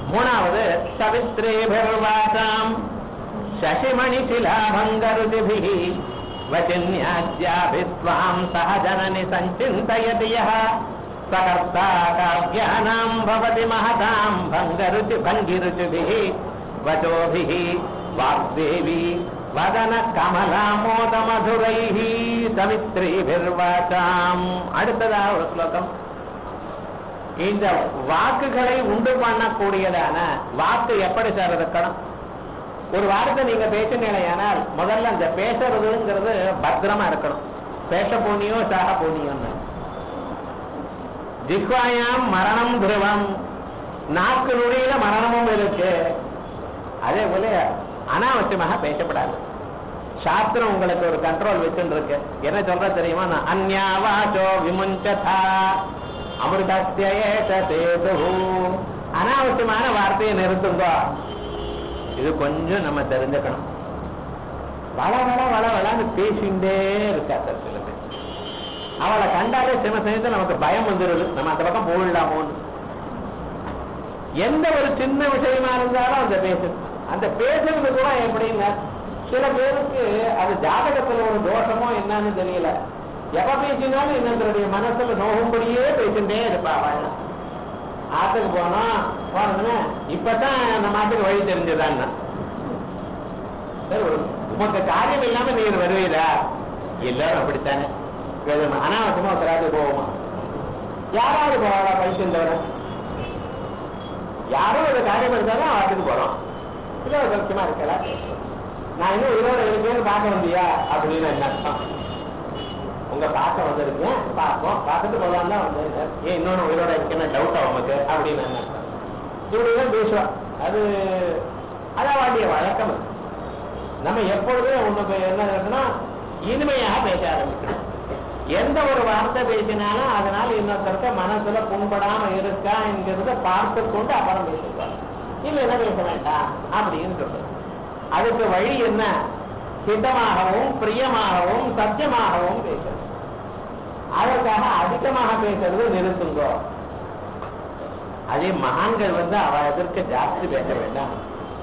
மூணாவது சவித்ரேபிர்வாசாம் சசிமணி சிலாபங்கருதிபிः வச்சின்யாத்யாபித்வாம் சக ஜனனி சஞ்சிந்தயதி யः சகர்த்தா காவ்யானாம் பவதி மகதாம் பங்கருதி பங்கிருதிபிः வச்சோபிः வாக்தேவி வதன கமலாமோத மதுரைः சவித்ரீபிர்வாசாம் அடுத்ததா ஒரு ஸ்லோகம் இந்த வாக்குகளை உண்டு பண்ணக்கூடியதான வாக்கு எப்படி சார் இருக்கணும் ஒரு வார்த்தை நீங்க பேசினீங்களேயானால் முதல்ல அந்த பேசுறதுங்கிறது பத்திரமா இருக்கணும் பேச போனியோ சாக போனியோன்னு ஜிஹ்வாயாம் மரணம் துருவம் நாக்கு நுழையில மரணமும் இருக்கு அதே போல அனாவசியமாக பேசப்படாது சாஸ்திரம் உங்களுக்கு ஒரு கண்ட்ரோல் வச்சுட்டு இருக்கு என்ன சொல்ற தெரியுமா நான் அந்யாவாச்சோ விமுஞ்சதா அமிர்தேது அனாவசியமான வார்த்தையை நிறுத்துங்கோ இது கொஞ்சம் நம்ம தெரிஞ்சுக்கணும் வள வள வள வளன்னு பேசிண்டே இருக்கா சார் சில பேர் அவளை கண்டாலே சில சமயத்தில் நமக்கு பயம் வந்துடுது நம்ம அந்த பக்கம் போயிடலாமோன்னு எந்த ஒரு சின்ன விஷயமா இருந்தாலும் அந்த பேசு அந்த பேசுறது கூட எப்படின்னா சில பேருக்கு அது ஜாதகத்துல ஒரு தோஷமோ என்னன்னு தெரியல எப்ப பேசினாலும் இன்னொருத்தருடைய மனசுல நோகும்படியே பேசிட்டே இருப்பா அவள் ஆத்துக்கு போனோம் போனோம்னா இப்பதான் நம்ம ஆத்துக்கு வழி தெரிஞ்சதான்னா சரி, ஒரு- உமக்கு காரியம் இல்லாம நீர் வருவீரா எல்லாரும் அப்படித்தானே இது அனாவசியமா ஒருத்தராது போவோமா யாராவது போவாடா பைசன் தவிர யாரும் ஒரு காரியம் இருந்தாலும் ஆத்துக்கு போறோம் இல்ல ஒரு சௌக்கியமா இருக்கலாம் நான் இன்னும் உயிரோட இருக்கேன்னு பார்க்க வந்தியா அப்படின்னு என்ன அர்த்தம் உங்க பார்க்க வந்திருக்கேன் பார்ப்போம் பார்த்துட்டு போகலாம் தான் வந்திருக்கேன் ஏன் இன்னொன்னு உயிரோட இருக்கேன்னு டவுட் உமக்கு அப்படின்னு என்ன அர்த்தம் இப்படிதான் பேசுவான் அது அதான் வாண்டிய வழக்கம் அது. நம்ம எப்பொழுதும் உனக்கு என்ன இருக்குன்னா இனிமையாக பேச ஆரம்பிக்கணும் எந்த ஒரு வார்த்தை பேசினாலும் அதனால இன்னொருத்தருக்கு மனசுல புண்படாம இருக்கா என்கிறத பார்த்து கொண்டு அப்புறம் பேசுவாங்க இல்லைன்னா பேச வேண்டாம் அப்படின்னு சொல்றது அதுக்கு வழி என்ன ஹிதமாகவும் பிரியமாகவும் சத்தியமாகவும் பேசணும் அதற்காக அதிகமாக பேசுறது நிறுத்துங்கோ அதே மகான்கள் வந்து அவ எதிர்க்க ஜாஸ்தி பேச வேண்டாம்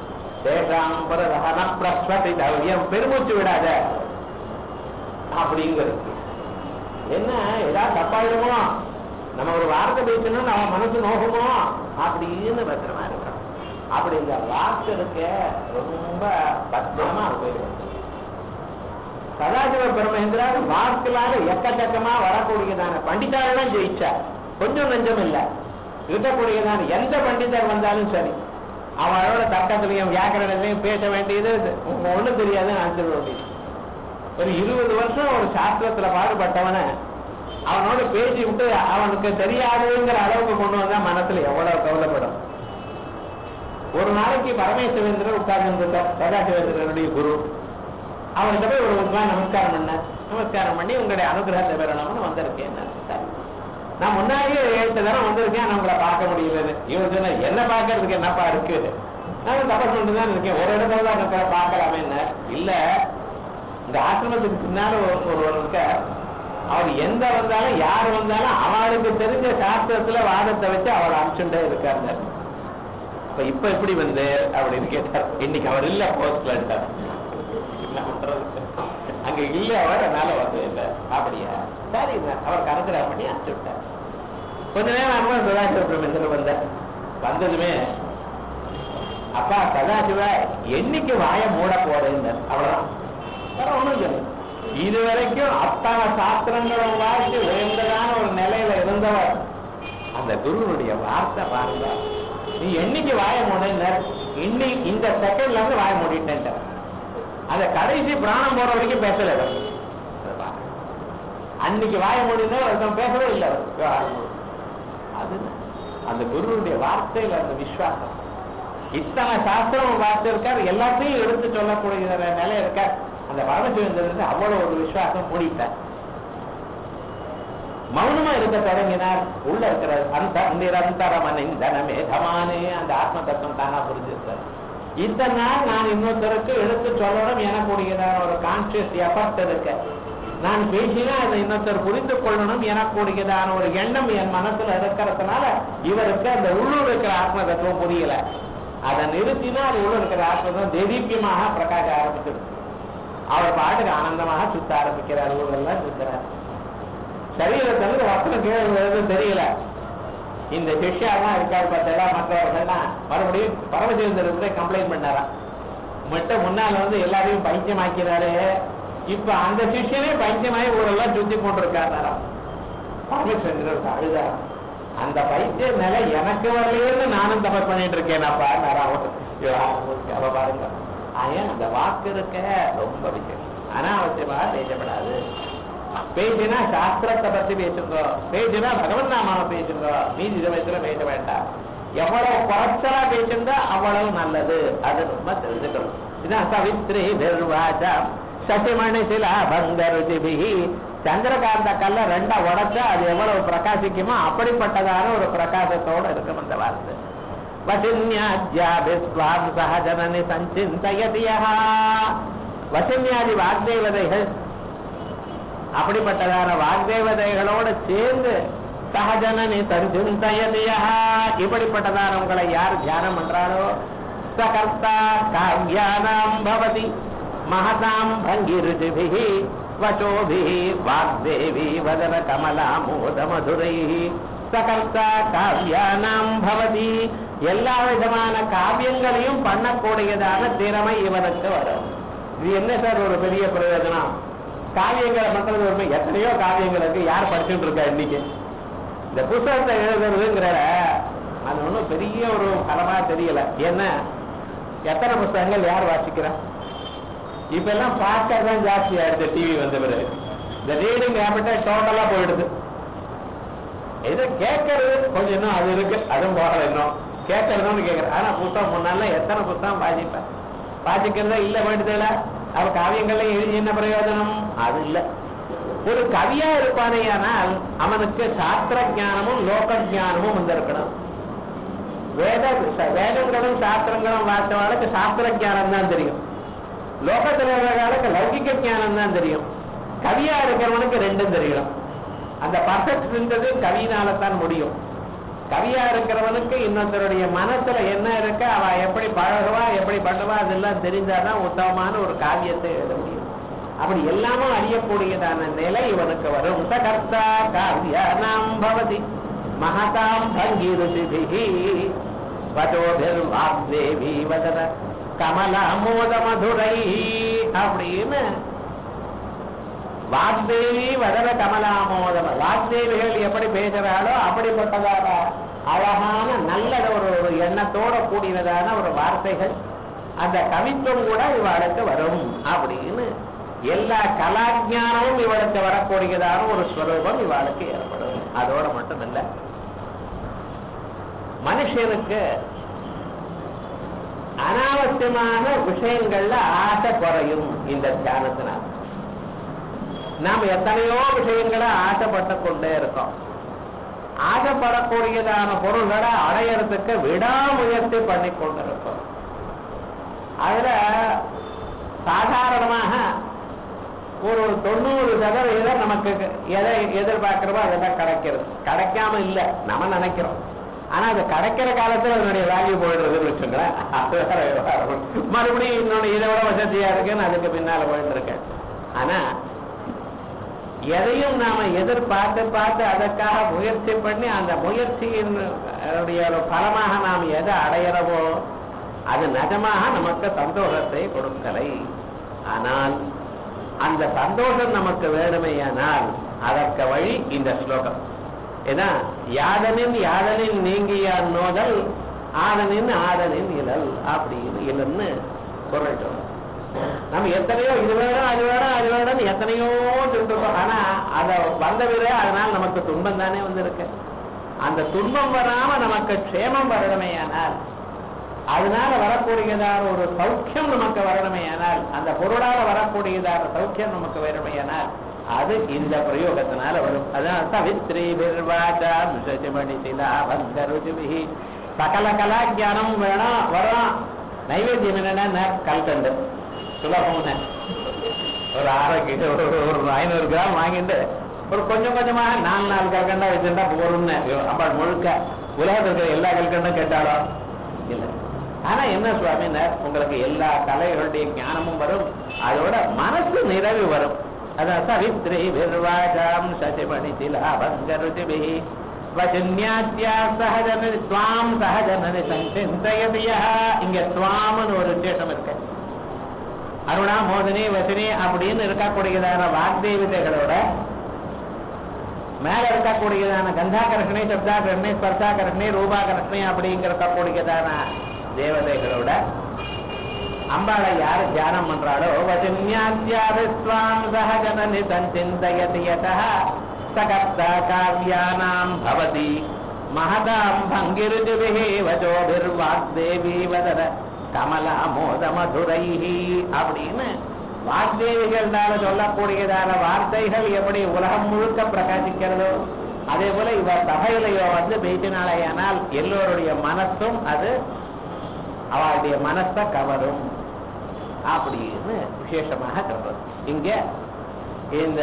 தேசாம்பரதன பிரஸ்வதி தவ்யம் பெருமூச்சு விடாத அப்படிங்கிறது என்ன ஏதாவது தப்பாயிடுமோ நம்ம ஒரு வார்த்தை பேசணும் நம்ம மனசு நோகுமோ அப்படின்னு பத்திரமா இருக்கணும் அப்படி இந்த வார்த்தை இருக்க ரொம்ப பத்திரமா உபயோகம் சதாசிவ பிரமேந்திரா வாக்குலால எக்கச்சக்கமா வரக்கூடியதான பண்டிதாரெல்லாம் ஜெயிச்சார் கொஞ்சம் நஞ்சம் இல்ல இருக்கக்கூடியதான எந்த பண்டிதர் வந்தாலும் சரி அவளோட தர்க்கத்திலையும் வியாக்கரணத்திலையும் பேச வேண்டியது ஒண்ணும் தெரியாது ஆன்சர் வேண்டியது ஒரு இருபது வருஷம் ஒரு சாஸ்திரத்துல பாடுபட்டவன அவனோட பேசி விட்டு அவனுக்கு தெரியாதுங்கிற அளவுக்கு கொண்டு வந்தா மனசுல எவ்வளவு கவலைப்படும் ஒரு நாளைக்கு பரமேஸ்வரேந்திரர் உட்கார்ந்து சதாசிவேந்திரனுடைய குரு அவர்கிட்ட போய் ஒரு ரூபாய் நமஸ்காரம் பண்ண நமஸ்காரம் பண்ணி உங்களுடைய அனுகிரகத்தை பெறணும்னு வந்திருக்கேன் நான். சரி. நான் முன்னாடியே ஏழு தரம் வந்திருக்கேன் ஆனா உங்களை பார்க்க முடியல இவன் சொன்ன என்ன பார்க்கறதுக்கு என்னப்பா இருக்கு நான் தப்பஸ் பண்ணிட்டு தான் இருக்கேன் ஒரு இடத்துல தான் இருக்க பார்க்கலாமே என்ன இல்ல இந்த ஆசிரமத்துக்கு பின்னால ஒரு- ஒருவர் இருக்க அவர் எந்த வந்தாலும் யார் வந்தாலும் அவளுக்கு தெரிஞ்ச சாஸ்திரத்துல வாதத்தை வச்சு அவளை அனுப்பிச்சுட்டே இருக்காங்க இப்ப இப்ப எப்படி வந்து அப்படின்னு கேட்டார் இன்னைக்கு அவர் இல்ல போஸ்ட்ல என்ன பண்றது அங்க இல்ல அவர் அதனால வந்து இல்ல அப்படியா சரி அவர் கருத்துறார் பண்ணி அனுப்பிச்சு விட்டார் கொஞ்ச நேரம் அனுபவம் சதாசிவ பிரமேந்திர வந்தார் வந்ததுமே அப்பா சதாசிவ என்னைக்கு வாய மூட போறேன்னு அவ்வளவுதான் வேற ஒண்ணும் சொல்லு இது வரைக்கும் அத்தனை சாஸ்திரங்களும் வாய்ச்சி உயர்ந்ததான ஒரு நிலையில இருந்தவர் அந்த குருனுடைய வார்த்தை பாருங்க நீ என்னைக்கு வாய மூடின இன்னைக்கு இந்த செகண்ட்ல இருந்து வாய மூடிட்டேன் அந்த கடைசி பிராணம் போற வரைக்கும் பேசல அவர். அதை பாருங்க. அன்னைக்கு வாய மூடினா ஒருத்தன் பேசவே இல்லை அவர். விவகாரம் முழுக்க. அது அந்த குருவுடைய வார்த்தையில அந்த விசுவாசம் இத்தனை சாஸ்திரம் வார்த்தை இருக்கார் எல்லாத்தையும் எடுத்து சொல்லக்கூடிய நிலை இருக்கார் அந்த பரமசிவந்தருக்கு அவ்வளவு ஒரு விசுவாசம் மூடிட்டார் மௌனமா இருக்க தொடங்கினார் உள்ள இருக்கிற அந்த நிரந்தரமன் இந்தனமே தமானே அந்த ஆத்ம தத்துவம் தானா புரிஞ்சிருக்கார் இத்தனை நாள் நான் இன்னொருத்தருக்கு எடுத்து சொல்லணும் எனக்கூடியதான ஒரு கான்சியஸ் எஃபர்ட் இருக்கு நான் பேசினா அதை இன்னொருத்தர் புரிந்து கொள்ளணும் எனக்கூடியதான ஒரு எண்ணம் என் மனசுல இருக்கிறதுனால இவருக்கு அந்த உள்ளூர் இருக்கிற ஆத்ம தத்துவம் புரியல அதை நிறுத்தினா அது உள்ள இருக்கிற ஆத்மதம் தேதீப்பியமாக பிரகாச ஆரம்பிச்சிடும் அவர் பாட்டுக்கு ஆனந்தமாக சுத்த ஆரம்பிக்கிறார் ஊரெல்லாம் சுத்துறார் சரீரத்துல வசனம் கீழே விழுறது தெரியல இந்த சிஷ்யாலாம் இருக்காரு பார்த்தா மற்றவர்கள்லாம் மறுபடியும் பரமசிவந்தரத்துல கம்ப்ளைண்ட் பண்ணாராம் மட்ட முன்னால வந்து எல்லாரையும் பைத்தியமாக்கிறாரு இப்ப அந்த சிஷ்யனே பைத்தியமாயி ஊரெல்லாம் சுத்தி போட்டிருக்காராம் பரமேஸ்வரர் அழுதாராம் அந்த பைத்திய நிலை எனக்கு வரலையேன்னு நானும் தபஸ் பண்ணிட்டு இருக்கேன் அப்பா அவ பாருங்க ஆயன் அந்த வாக்கு இருக்க ரொம்ப விஷயம் அனாவசியமா பேசப்படாது பேசினா சாஸ்திரத்தை பத்தி பேசுங்க பேசினா பகவன் நாமாவை பேசுங்க மீதி சமயத்துல பேச வேண்டாம் எவ்வளவு குறைச்சலா பேசிருந்தா அவ்வளவு நல்லது அது ரொம்ப தெரிஞ்சுக்கணும் இதான் சவித்ரி நிர்வாஜா சசிமணி சிலா பங்க ருச்சிபிகி சந்திரகாந்த கல்ல ரெண்டா உடைச்சா அது எவ்வளவு பிரகாசிக்குமோ அப்படிப்பட்டதான ஒரு பிரகாசத்தோட இருக்கும் அந்த வார்த்தை வசின்யாஜ்யாபிஸ்வாம் சகஜனனி சஞ்சிந்தயதியா வசின்யாதி வாக்தேவதைகள் அப்படிப்பட்டதான வாக்தேவதைகளோட சேர்ந்து சகஜனனி சஞ்சிந்தயதியா இப்படிப்பட்டதான உங்களை யார் தியானம் பண்றாரோ சகர்த்தா காவ்யானாம் பவதி மகதாம் பங்கிருதிபிஹி வச்சோபிஹி வாக்தேவி வதன கமலாமோத மதுரைஹி சகர்த்தா காவ்யானாம் பவதி எல்லா விதமான காவியங்களையும் பண்ணக்கூடியதான திறமை இவனுக்கு வரும் இது என்ன சார் ஒரு பெரிய பிரயோஜனம் காவியங்களை பண்றது ஒரு எத்தனையோ காவியங்கள் இருக்கு யார் படிச்சுட்டு இருக்கா இன்னைக்கு இந்த புத்தகத்தை எழுதுறதுங்கிற அது ஒன்றும் பெரிய ஒரு பலமா தெரியல என்ன எத்தனை புத்தகங்கள் யார் வாசிக்கிறா இப்ப எல்லாம் பார்க்க தான் ஜாஸ்தி ஆயிடுது டிவி வந்த பிறகு இந்த ரீடிங் ஹேபிட்டே டோட்டலா போயிடுது இது கேட்கறது கொஞ்சம் இன்னும் அது இருக்கு அதுவும் போகல இன்னும் கேட்கறதுன்னு கேட்கறது ஆனா புத்தகம் முன்னால எத்தனை புத்தகம் வாசிப்பேன் வாசிக்கிறதா இல்ல வேண்டுதல அவர் காவியங்கள்ல எழுதி என்ன பிரயோஜனம் அது இல்ல ஒரு கவியா இருப்பானேயானால் அவனுக்கு சாஸ்திர ஞானமும் லோக ஞானமும் வந்திருக்கணும் வேத வேதங்களும் சாஸ்திரங்களும் வாசித்தவர்களுக்கு சாஸ்திர ஞானம் தான் தெரியும் லோகத்தில் இருக்கிறவர்களுக்கு லௌகிக ஞானம் தான் தெரியும் கவியா இருக்கிறவனுக்கு ரெண்டும் தெரியணும் அந்த பர்ஃபெக்ட்ன்றது கவியினால தான் முடியும் கவியா இருக்கிறவனுக்கு இன்னொருத்தருடைய மனசுல என்ன இருக்க அவ எப்படி பழகுவா எப்படி பண்ணுவா அதெல்லாம் தெரிஞ்சாதான் உத்தமமான ஒரு காவியத்தை எழுத முடியும் அப்படி எல்லாமும் அறியக்கூடியதான நிலை இவனுக்கு வரும் சகர்த்தா காவியானாம் பவதி மகதாம் பங்கீருதிபிஹி வதோபிர் வாக்தேவி வதன கமல அமோத மதுரை அப்படின்னு வாக்தேவி வதன கமலாமோதம் வாக்தேவிகள் எப்படி பேசுறாளோ அப்படிப்பட்டதான அழகான நல்ல ஒரு ஒரு எண்ணத்தோட கூடியதான ஒரு வார்த்தைகள் அந்த கவித்துவம் கூட இவளுக்கு வரும் அப்படின்னு எல்லா கலாஜானமும் இவளுக்கு வரக்கூடியதான ஒரு ஸ்வரூபம் இவளுக்கு ஏற்படும் அதோட மட்டும் இல்ல மனுஷனுக்கு அனாவசியமான விஷயங்கள்ல ஆசை குறையும் இந்த தியானத்தினால் நாம் எத்தனையோ விஷயங்களை ஆசைப்பட்டு கொண்டே இருக்கோம் ஆசைப்படக்கூடியதான பொருள்களை அடையறதுக்கு விடாமுயற்சி பண்ணி கொண்டிருக்கோம் அதுல சாதாரணமாக ஒரு தொண்ணூறு சதவீதம் நமக்கு எதை எதிர்பார்க்கிறோமோ அதெல்லாம் கிடைக்கிறது கிடைக்காம இல்லை நம்ம நினைக்கிறோம் ஆனா அது கிடைக்கிற காலத்துல அதனுடைய வேல்யூ போயிடுறதுன்னு வச்சுங்களேன் அது வேற விவகாரம். மறுபடியும் இன்னொன்னு இதை விட வசதியா இருக்குன்னு அதுக்கு பின்னால போயிட்டு இருக்கேன் ஆனா எதையும் நாம எதிர்பார்த்து பார்த்து அதற்காக முயற்சி பண்ணி அந்த முயற்சியின் உடைய ஒரு பலமாக நாம் எதை அடையிறவோ அது நிஜமாக நமக்கு சந்தோஷத்தை கொடுக்கலை ஆனால் அந்த சந்தோஷம் நமக்கு வேணுமையானால் அதற்கு வழி இந்த ஸ்லோகம் ஏன்னா யாதனின் யாதனின் நீங்கியார் நோதல் ஆதனின் ஆதனின் இழல் அப்படின்னு இல்லைன்னு பொருள் சொல்றோம் நம்ம எத்தனையோ இது வேணும் அது வேணும் அது வேணும்னு எத்தனையோ சொல்லிருக்கோம் ஆனா அத வந்தவிட அதனால் நமக்கு துன்பம் தானே வந்திருக்கு அந்த துன்பம் வராம நமக்கு க்ஷேமம் வரணுமேயானால் அதனால வரக்கூடியதான ஒரு சௌக்கியம் நமக்கு வரணுமேயானால் அந்த பொருளால வரக்கூடியதான சௌக்கியம் நமக்கு வரணுமேயானால் அது இந்த பிரயோகத்தினால வரும் அதான் சவித்ரி பிர்வாச்சா முஷமணி சிலா வந்தருஜுபிஹி சகல கலாஜானம் வேணும் வரும் நைவேத்தியம் என்னன்னா கல்கண்டு சுலபம்னு ஒரு அரை கிலோ ஒரு ஒரு ஐநூறு கிராம் வாங்கிட்டு ஒரு கொஞ்சம் கொஞ்சமா நாலு நாலு கல்கண்டா வச்சிருந்தா போரும்னு அம்பாள் முழுக்க உலகத்தில் இருக்கிற எல்லா கல்கண்டும் கேட்டாலும் இல்லை ஆனா என்ன சுவாமினர் உங்களுக்கு எல்லா கலைகளுடைய ஞானமும் வரும் அதோட மனசு நிறைவு வரும் அதான் சவித்ரி விர்வாஜாம் சசிமணி திலாபங்கருதிபி வஜன்யாத்யா சகஜன துவாம் சகஜனனி சஞ்சிந்தயதியா இங்க துவாம்னு ஒரு விசேஷம் இருக்கு அருணா மோதினி வசினி அப்படின்னு இருக்கக்கூடியதான வாக்தேவிதைகளோட மேல இருக்கக்கூடியதான கந்தாகர்ஷணி சப்தாகர்ஷணி ஸ்பர்சாகர்ஷணி ரூபாகர்ஷணி அப்படிங்கிற இருக்கக்கூடியதான தேவதைகளோட அம்பாளை யாரு தியானம் பண்றாளோ வசின்யாத்யாவிஸ்வாம் சகஜனனி சஞ்சிந்தயதி யதः சகப்த காவ்யானாம் பவதி மகதாம் பங்கிருஜுபிஹி வஜோபிர்வாக்தேவி வதர கமலா மோத மதுரைஹி அப்படின்னு வாக்தேவிகள்னால சொல்லக்கூடியதான வார்த்தைகள் எப்படி உலகம் முழுக்க பிரகாசிக்கிறதோ அதே போல இவ சபையிலையோ வந்து பேசினாலேயானால் எல்லோருடைய மனசும் அது அவளுடைய மனசை கவரும் அப்படின்னு விசேஷமாக சொல்றது இங்க இந்த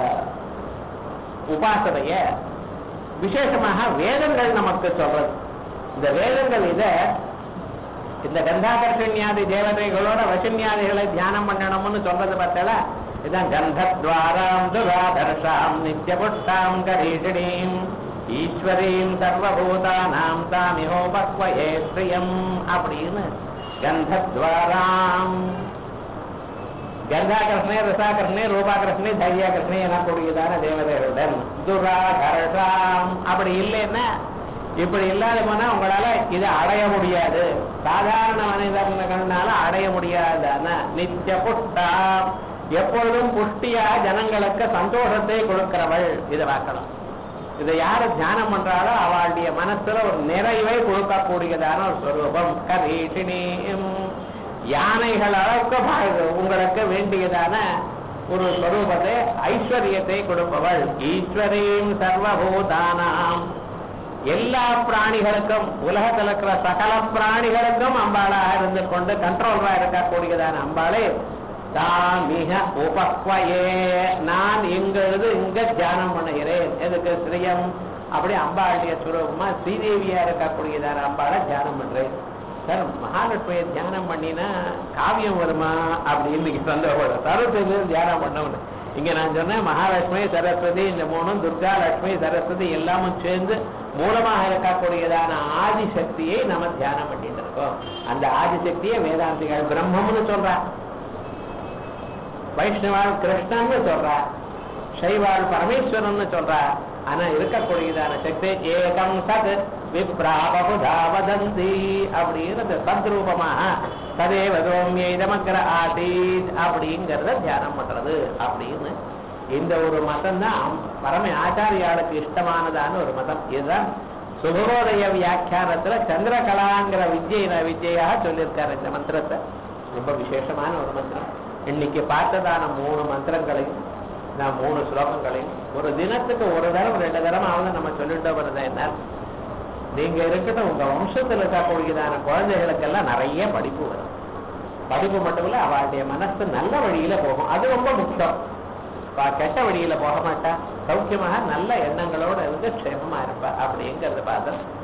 உபாசனைய விசேஷமாக வேதங்கள் நமக்கு சொல்றது இந்த வேதங்கள் இத இந்த கந்தாகர்ஷண்யாதி தேவதைகளோட வசன்யாதிகளை தியானம் பண்ணணும்னு சொல்றது பார்த்தல இதான் கந்தத்வாராம் துராதர்ஷாம் நித்யபுட்டாம் கரீஷிணீம் ஈஸ்வரீம் சர்வபூதானாம் தாமிஹோபக்வயே ஸ்ரீயம் அப்படின்னு கந்தத்வாராம் கந்தாகிருஷ்ணே ரசாகிருஷ்ணே ரூபாகிருஷ்ணே தைரியாகிருஷ்ணே எனக்கூடியதான தேவதைகளுடன் துராகர்ஷாம் அப்படி இல்லைன்னா இப்படி இல்லாத போனா உங்களால இதை அடைய முடியாது சாதாரண மனிதர்களால அடைய முடியாதான நித்திய புஷ்டா எப்பொழுதும் புஷ்டியா ஜனங்களுக்கு சந்தோஷத்தை கொடுக்கிறவள் இதை பார்க்கணும் இதை யாரு தியானம் பண்றாளோ அவளுடைய மனசுல ஒரு நிறைவை கொடுக்கக்கூடியதான ஒரு ஸ்வரூபம் கரீஷினியும் யானைகள் அளவுக்கு பா- உங்களுக்கு வேண்டியதான ஒரு ஸ்வரூபத்தை ஐஸ்வர்யத்தை கொடுப்பவள் ஈஸ்வரீம் சர்வபூதானாம் எல்லா பிராணிகளுக்கும் உலகத்தில் இருக்கிற சகல பிராணிகளுக்கும் அம்பாளாக இருந்து கொண்டு கண்ட்ரோலரா இருக்கக்கூடியதான அம்பாளே தான் மிக உபக்வயே நான் இங்கிருந்து இங்க தியானம் பண்ணுகிறேன் எதுக்கு ஸ்ரீயம் அப்படி அம்பாளுடைய சுரூபமா ஸ்ரீதேவியா இருக்கக்கூடியதான அம்பாளை தியானம் பண்றேன் சார் மகாலட்சுமியை தியானம் பண்ணினா காவியம் வருமா அப்படின்னு சந்தேகப்படும் சரஸ்வதி தியானம் பண்ணவனு இங்க நான் சொன்னேன் மகாலட்சுமி சரஸ்வதி இந்த மூணும் துர்கா லட்சுமி சரஸ்வதி எல்லாமும் சேர்ந்து மூலமாக இருக்கக்கூடியதான ஆதிசக்தியை நம்ம தியானம் பண்ணிட்டு இருக்கோம் அந்த ஆதிசக்தியை வேதாந்திகள் பிரம்மம்னு சொல்றா வைஷ்ணவாள் கிருஷ்ணன்னு சொல்றா சைவாள் பரமேஸ்வரன் சொல்றா ஆனா இருக்கக்கூடியதான சக்தி ஏகம் சத் விப்ராபகுதா வதந்தி அப்படின்னு சத்ரூபமாக ததேவ சோமியமக்கிற ஆசீத் அப்படிங்கிறத தியானம் பண்றது அப்படின்னு இந்த ஒரு மதம் தான் பரம ஆச்சாரியாளுக்கு இஷ்டமானதான ஒரு மதம் இதுதான் சுகரோதய வியாக்கியானத்துல சந்திரகலாங்கிற வித்யை வித்யாக சொல்லியிருக்காரு இந்த மந்திரத்தை ரொம்ப விசேஷமான ஒரு மந்திரம் இன்னைக்கு பார்த்ததான மூணு மந்திரங்களையும் நான் மூணு ஸ்லோகங்களையும் ஒரு தினத்துக்கு ஒரு தரம் ரெண்டு தரம் ஆகுது நம்ம சொல்லிட்டு வருது என்ன நீங்க இருக்கட்டும் உங்க வம்சத்துல இருக்கக்கூடியதான குழந்தைகளுக்கெல்லாம் நிறைய படிப்பு வரும் படிப்பு மட்டும் இல்ல அவளுடைய மனசு நல்ல வழியில போகும் அது ரொம்ப முக்கியம் அவ கெட்ட வழியில போக மாட்டா சௌக்கியமாக நல்ல எண்ணங்களோட இருந்து க்ஷேமமா இருப்பா அப்படிங்கிறத பார்த்தா